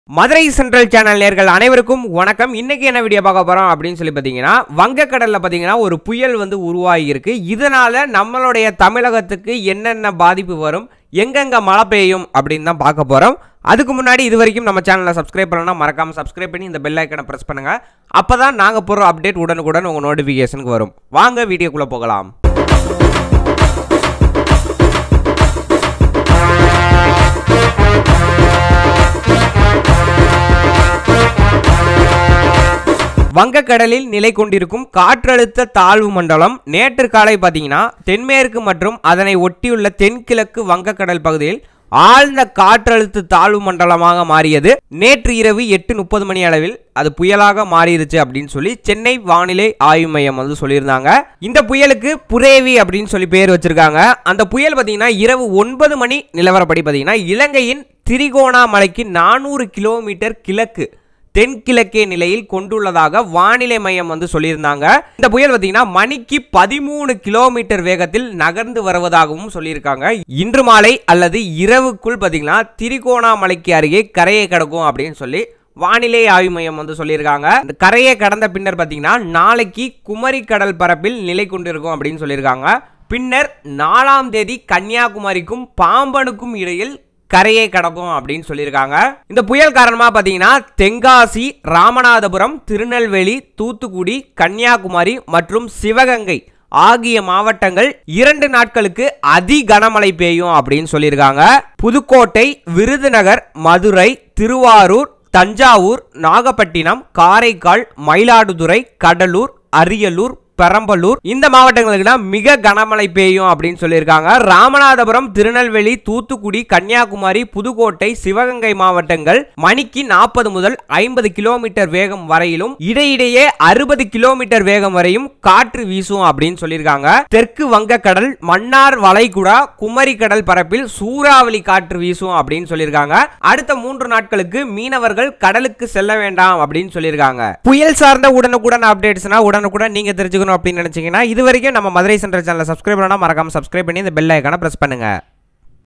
Madurai central channel நேர்கள் அனைவருக்கும் வணக்கம் இன்னைக்கு என்ன வீடியோ பார்க்க போறோம் அப்படின்னு சொல்லி பார்த்தீங்கன்னா வங்கக்கடல்ல பார்த்தீங்கன்னா ஒரு புயல் வந்து உருவாகி இருக்கு இதனால நம்மளுடைய தமிழகத்துக்கு என்னென்ன பாதிப்பு வரும் எங்கெங்க மழை பெய்யும் அப்படின்னு தான் பார்க்க போறோம் அதுக்கு முன்னாடி இது வரைக்கும் நம்ம சேனலை சப்ஸ்கிரைப் பண்ணலாம் மறக்காம சப்ஸ்கிரைப் பண்ணி இந்த பெல் ஐக்கனை பிரஸ் பண்ணுங்க அப்பதான் நாங்க போடுற அப்டேட் உடனுக்குடன் உங்க நோட்டிஃபிகேஷனுக்கு வரும் வாங்க வீடியோக்குள்ள போகலாம் வங்கக்கடலில் நிலை கொண்டிருக்கும் காற்றழுத்த தாழ்வு மண்டலம் நேற்று காலை பார்த்தீங்கன்னா தென்மேற்கு மற்றும் அதனை ஒட்டியுள்ள தென்கிழக்கு வங்கக்கடல் பகுதியில் ஆழ்ந்த காற்றழுத்த தாழ்வு மண்டலமாக மாறியது நேற்று இரவு எட்டு முப்பது மணி அளவில் அது புயலாக மாறிடுச்சு அப்படின்னு சொல்லி சென்னை வானிலை ஆய்வு மையம் வந்து சொல்லியிருந்தாங்க இந்த புயலுக்கு புரேவி அப்படின்னு சொல்லி பேர் வச்சிருக்காங்க அந்த புயல் பார்த்தீங்கன்னா இரவு ஒன்பது மணி நிலவரப்படி பார்த்தீங்கன்னா இலங்கையின் திரிகோணாமலைக்கு நானூறு கிலோமீட்டர் கிழக்கு தென்கிழக்கே நிலையில் கொண்டுள்ளதாக வானிலை மையம் வந்து சொல்லியிருந்தாங்க இந்த புயல் பார்த்தீங்கன்னா மணிக்கு பதிமூணு கிலோமீட்டர் வேகத்தில் நகர்ந்து வருவதாகவும் சொல்லியிருக்காங்க இன்று மாலை அல்லது இரவுக்குள் பார்த்தீங்கன்னா திரிகோணாமலைக்கு அருகே கரையை கடக்கும் அப்படின்னு சொல்லி வானிலை ஆய்வு மையம் வந்து சொல்லியிருக்காங்க இந்த கரையை கடந்த பின்னர் பார்த்தீங்கன்னா நாளைக்கு குமரி கடல் பரப்பில் நிலை கொண்டிருக்கும் அப்படின்னு சொல்லியிருக்காங்க பின்னர் நாலாம் தேதி கன்னியாகுமரிக்கும் பாம்பனுக்கும் இடையில் கரையை கடக்கும் அப்படின்னு சொல்லியிருக்காங்க இந்த புயல் காரணமாக பார்த்தீங்கன்னா தென்காசி ராமநாதபுரம் திருநெல்வேலி தூத்துக்குடி கன்னியாகுமரி மற்றும் சிவகங்கை ஆகிய மாவட்டங்கள் இரண்டு நாட்களுக்கு அதி கனமழை பெய்யும் அப்படின்னு சொல்லியிருக்காங்க புதுக்கோட்டை விருதுநகர் மதுரை திருவாரூர் தஞ்சாவூர் நாகப்பட்டினம் காரைக்கால் மயிலாடுதுறை கடலூர் அரியலூர் பெரம்பலூர் இந்த மாவட்டங்களுக்கு தான் மிக கனமழை பெய்யும் அப்படின்னு சொல்லியிருக்காங்க ராமநாதபுரம் திருநெல்வேலி தூத்துக்குடி கன்னியாகுமரி புதுக்கோட்டை சிவகங்கை மாவட்டங்கள் மணிக்கு நாற்பது முதல் ஐம்பது கிலோமீட்டர் வேகம் வரையிலும் இடையிடையே அறுபது கிலோமீட்டர் வேகம் வரையும் காற்று வீசும் அப்படின்னு சொல்லியிருக்காங்க தெற்கு வங்கக்கடல் மன்னார் வளைகுடா குமரி கடல் பரப்பில் சூறாவளி காற்று வீசும் அப்படின்னு சொல்லியிருக்காங்க அடுத்த மூன்று நாட்களுக்கு மீனவர்கள் கடலுக்கு செல்ல வேண்டாம் அப்படின்னு சொல்லியிருக்காங்க புயல் சார்ந்த உடனுக்குடன் அப்டேட்ஸ்னா உடனுக்குடன் நீங்க தெரிஞ்சுக்கணும் அப்படின்னு நினைச்சீங்கன்னா இது வரைக்கும் நம்ம மதுரை சென்ட்ரல் சேனலை சப்ஸ்கிரைப் பண்ணா மறக்காம சப்ஸ்கிரைப் பண்ணி இந்த பெல் ஐக்கான பிரஸ் பண்ணுங்க